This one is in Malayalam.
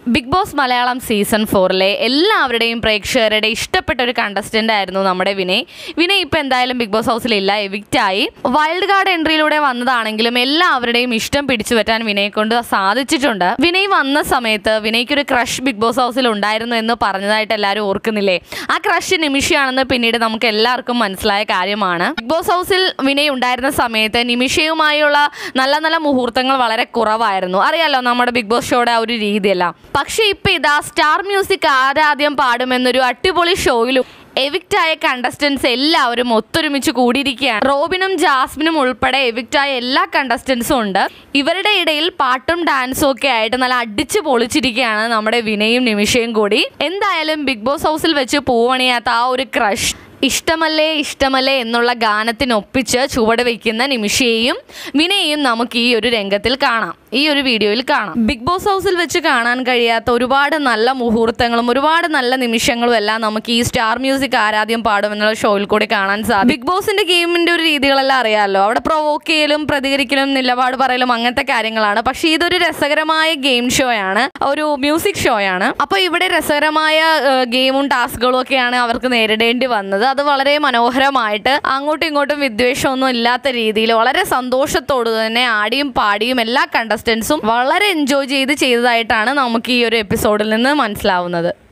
ബിഗ് ബോസ് മലയാളം സീസൺ ഫോറിലെ എല്ലാവരുടെയും പ്രേക്ഷകരുടെ ഇഷ്ടപ്പെട്ട ഒരു കണ്ടസ്റ്റന്റ് ആയിരുന്നു നമ്മുടെ വിനയ് വിനയ് ഇപ്പം എന്തായാലും ബിഗ് ബോസ് ഹൗസിലില്ല എവിക്റ്റ് ആയി വൈൽഡ് കാർഡ് എൻട്രിയിലൂടെ വന്നതാണെങ്കിലും എല്ലാവരുടെയും ഇഷ്ടം പിടിച്ചു പറ്റാൻ വിനയെ കൊണ്ട് സാധിച്ചിട്ടുണ്ട് വിനയ് വന്ന സമയത്ത് വിനയ്ക്ക് ഒരു ക്രഷ് ബിഗ് ബോസ് ഹൗസിൽ ഉണ്ടായിരുന്നു എന്ന് പറഞ്ഞതായിട്ട് എല്ലാവരും ഓർക്കുന്നില്ലേ ആ ക്രഷ് നിമിഷയാണെന്ന് പിന്നീട് നമുക്ക് എല്ലാവർക്കും മനസ്സിലായ കാര്യമാണ് ബിഗ് ബോസ് ഹൗസിൽ വിനയ് ഉണ്ടായിരുന്ന സമയത്ത് നിമിഷയുമായുള്ള നല്ല നല്ല മുഹൂർത്തങ്ങൾ വളരെ കുറവായിരുന്നു അറിയാലോ നമ്മുടെ ബിഗ് ബോസ് ഷോയുടെ ആ ഒരു രീതിയല്ല പക്ഷെ ഇപ്പൊ ഇതാ സ്റ്റാർ മ്യൂസിക് ആരാദ്യം പാടുമെന്നൊരു അടിപൊളി ഷോയിലും എവിക്റ്റ് ആയ കണ്ടസ്റ്റൻസ് എല്ലാവരും ഒത്തൊരുമിച്ച് കൂടിയിരിക്കുകയാണ് റോബിനും ജാസ്മിനും ഉൾപ്പെടെ എവിക്റ്റ് ആയ എല്ലാ കണ്ടസ്റ്റൻസും ഉണ്ട് ഇവരുടെ ഇടയിൽ പാട്ടും ഡാൻസും ഒക്കെ ആയിട്ട് നല്ല അടിച്ചു പൊളിച്ചിരിക്കുകയാണ് നമ്മുടെ വിനയും നിമിഷയും കൂടി എന്തായാലും ബിഗ് ബോസ് ഹൗസിൽ വെച്ച് പൂവണിയാത്ത ആ ഒരു ക്രഷ് ഇഷ്ടമല്ലേ ഇഷ്ടമല്ലേ എന്നുള്ള ഗാനത്തിനൊപ്പിച്ച് ചുവട് വയ്ക്കുന്ന നിമിഷയെയും വിനയെയും നമുക്ക് ഈ ഒരു രംഗത്തിൽ കാണാം ഈ ഒരു വീഡിയോയിൽ കാണാം ബിഗ് ബോസ് ഹൗസിൽ വെച്ച് കാണാൻ കഴിയാത്ത ഒരുപാട് നല്ല മുഹൂർത്തങ്ങളും ഒരുപാട് നല്ല നിമിഷങ്ങളും എല്ലാം നമുക്ക് ഈ സ്റ്റാർ മ്യൂസിക് ആരാധ്യം പാടും എന്നുള്ള ഷോയിൽ കൂടി കാണാൻ സാധിക്കും ബിഗ് ബോസിന്റെ ഗെയിമിന്റെ ഒരു രീതികളെല്ലാം അറിയാമല്ലോ അവിടെ പ്രൊവോക്ക് ചെയ്യലും പ്രതികരിക്കലും നിലപാട് പറയലും അങ്ങനത്തെ കാര്യങ്ങളാണ് പക്ഷേ ഇതൊരു രസകരമായ ഗെയിം ഷോയാണ് ഒരു മ്യൂസിക് ഷോയാണ് അപ്പോൾ ഇവിടെ രസകരമായ ഏഹ്, ഗെയിമും ടാസ്കുകളും ഒക്കെയാണ് അവർക്ക് നേരിടേണ്ടി വന്നത് അത് വളരെ മനോഹരമായിട്ട് അങ്ങോട്ടും ഇങ്ങോട്ടും വിദ്വേഷമൊന്നും ഇല്ലാത്ത രീതിയിൽ വളരെ സന്തോഷത്തോട് തന്നെ ആടിയും പാടിയും എല്ലാ കണ്ടസ്റ്റൻസും വളരെ എൻജോയ് ചെയ്ത് ചെയ്തതായിട്ടാണ് നമുക്ക് ഈ ഒരു എപ്പിസോഡിൽ നിന്ന് മനസ്സിലാവുന്നത്